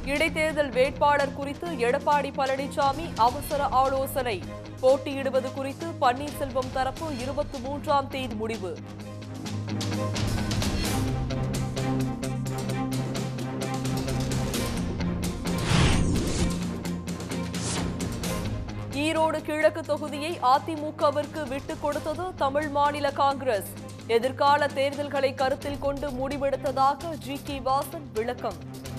இடைத்தேர்தல் வேட்பாளர் குறித்து எடப்பாடி பழனிசாமி அவசர ஆலோசனை போட்டியிடுவது குறித்து பன்னீர்செல்வம் தரப்பு இருபத்தி மூன்றாம் தேதி முடிவு ஈரோடு கிழக்கு தொகுதியை அதிமுகவிற்கு விட்டுக் கொடுத்தது தமிழ் மாநில காங்கிரஸ் எதிர்கால தேர்தல்களை கருத்தில் கொண்டு முடிவெடுத்ததாக ஜி கே வாசன் விளக்கம்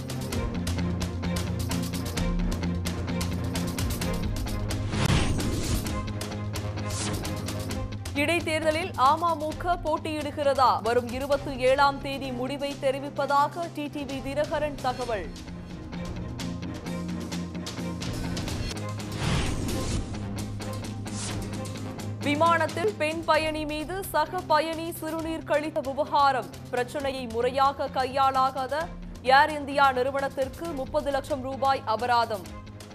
இடைத்தேர்தலில் அமமுக போட்டியிடுகிறதா வரும் இருபத்தி ஏழாம் தேதி முடிவை தெரிவிப்பதாக டிடிவி தினகரன் தகவல் விமானத்தில் பெண் பயணி மீது சக பயணி சிறுநீர் கழித்த விவகாரம் பிரச்சனையை முறையாக கையாளாகாத ஏர் இந்தியா நிறுவனத்திற்கு முப்பது லட்சம் ரூபாய் அபராதம்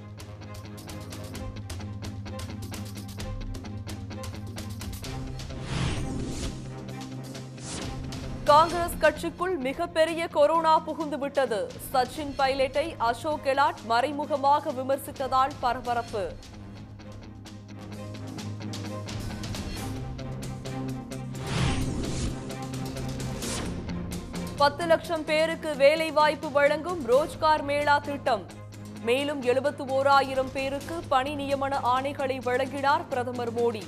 காங்கிரஸ் கட்சிக்குள் மிகப்பெரிய கொரோனா புகுந்து விட்டது சச்சின் பைலட்டை அசோக் கெலாட் மறைமுகமாக விமர்சித்ததால் பரபரப்பு பத்து லட்சம் பேருக்கு வேலை வாய்ப்பு வழங்கும் ரோஜ்கார் மேளா திட்டம் மேலும் எழுபத்து ஓராயிரம் பேருக்கு பணி நியமன ஆணைகளை வழங்கினார் பிரதமர் மோடி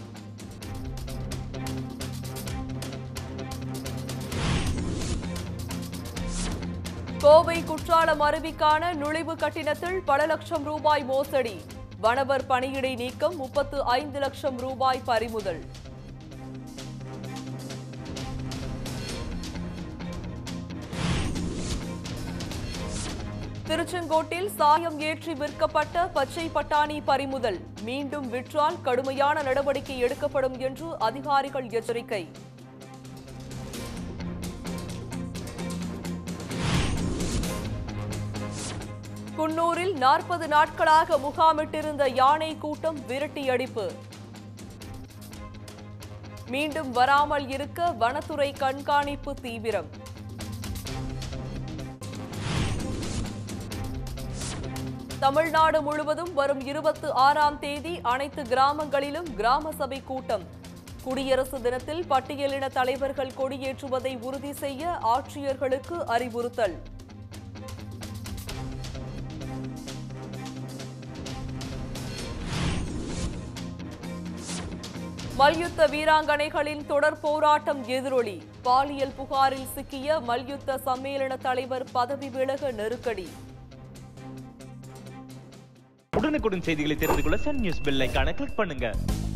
கோவை குற்றாலம் அருவிக்கான நுழைவு கட்டணத்தில் பல லட்சம் ரூபாய் மோசடி வனவர் பணியிடை நீக்கம் முப்பத்து ஐந்து லட்சம் ரூபாய் பறிமுதல் திருச்செங்கோட்டில் சாயம் ஏற்றி விற்கப்பட்ட பச்சை பட்டாணி பறிமுதல் மீண்டும் விற்றால் கடுமையான நடவடிக்கை எடுக்கப்படும் என்று அதிகாரிகள் எச்சரிக்கை குன்னூரில் நாற்பது நாட்களாக முகாமிட்டிருந்த யானை கூட்டம் விரட்டியடிப்பு மீண்டும் வராமல் இருக்க வனத்துறை கண்காணிப்பு தீவிரம் தமிழ்நாடு முழுவதும் வரும் இருபத்தி ஆறாம் தேதி அனைத்து கிராமங்களிலும் கிராம சபை கூட்டம் குடியரசு தினத்தில் பட்டியலின தலைவர்கள் கொடியேற்றுவதை உறுதி செய்ய ஆட்சியர்களுக்கு அறிவுறுத்தல் மல்யுத்த வீராங்கனைகளின் தொடர் போராட்டம் எதிரொலி பாலியல் புகாரில் சிக்கிய மல்யுத்த சம்மேளன தலைவர் பதவி விலக நெருக்கடி உடனுக்குடன் செய்திகளை தெரிந்து கொள்ள சன் நியூஸ் பெல் ஐகானை கிளிக் பண்ணுங்க